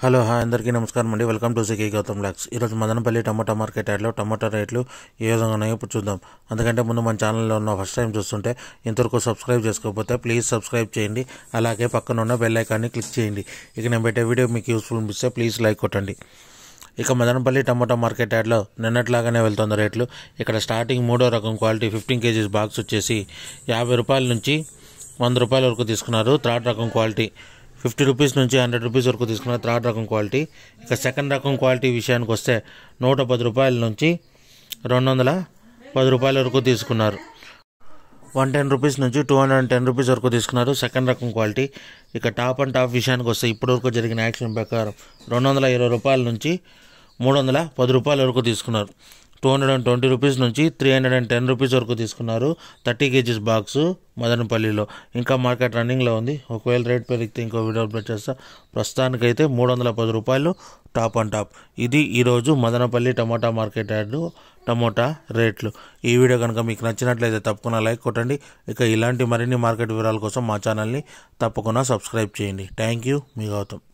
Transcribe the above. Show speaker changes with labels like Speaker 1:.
Speaker 1: hello hi అందరికీ నమస్కారం అండి వెల్కమ్ టు సికే గౌతమ్ లాక్స్ ఈరోజు మదనపల్లి టమాటా మార్కెట్ యార్డ్లో టమాటా రేట్లు ఏ విధంగా ఉన్నాయో ఇప్పుడు చూద్దాం అందుకంటే ముందు మన ఛానల్లో ఉన్న ఫస్ట్ టైం చూస్తుంటే ఇంతవరకు సబ్స్క్రైబ్ చేసుకోకపోతే ప్లీజ్ సబ్స్క్రైబ్ చేయండి అలాగే పక్కన ఉన్న బెల్ ఐకాన్ని క్లిక్ చేయండి ఇక నేను పెట్టే వీడియో మీకు యూస్ఫుల్ అనిపిస్తే ప్లీజ్ లైక్ కొట్టండి ఇక మదనపల్లి టమాటా మార్కెట్ యార్డ్లో నిన్నట్లాగానే వెళ్తుంది రేట్లు ఇక్కడ స్టార్టింగ్ మూడో రకం క్వాలిటీ ఫిఫ్టీన్ కేజీస్ బాక్స్ వచ్చేసి యాభై రూపాయల నుంచి వంద రూపాయల వరకు తీసుకున్నారు థర్డ్ రకం క్వాలిటీ ఫిఫ్టీ రూపీస్ నుంచి హండ్రెడ్ రూపీస్ వరకు తీసుకున్నారు థర్డ్ రకం క్వాలిటీ ఇక సెకండ్ రకం క్వాలిటీ విషయానికి వస్తే నూట పది రూపాయల నుంచి రెండు వందల పది రూపాయల వరకు తీసుకున్నారు వన్ టెన్ రూపీస్ నుంచి two hundred and ten rupees వరకు తీసుకున్నారు సెకండ్ రకం క్వాలిటీ ఇక టాప్ అండ్ టాప్ విషయానికి వస్తే ఇప్పటివరకు జరిగిన యాక్షన్ ప్రకారం రెండు వందల ఇరవై రూపాయల నుంచి మూడు వందల పది రూపాయల వరకు తీసుకున్నారు two hundred and twenty rupees నుంచి three hundred and ten rupees వరకు తీసుకున్నారు థర్టీ కేజీస్ బాక్స్ మదనపల్లిలో ఇంకా మార్కెట్ రన్నింగ్లో ఉంది ఒకవేళ రేట్ పెరిగితే ఇంకో వీడియో అప్లోడ్ చేస్తా ప్రస్తుతానికైతే మూడు వందల పది రూపాయలు టాప్ అండ్ టాప్ ఇది ఈరోజు మదనపల్లి టమోటా మార్కెట్ యార్డు టమోటా రేట్లు ఈ వీడియో కనుక మీకు నచ్చినట్లయితే తప్పకుండా లైక్ కొట్టండి ఇక ఇలాంటి మరిన్ని మార్కెట్ వివరాల కోసం మా ఛానల్ని తప్పకుండా సబ్స్క్రైబ్ చేయండి థ్యాంక్ యూ మీ గౌతమ్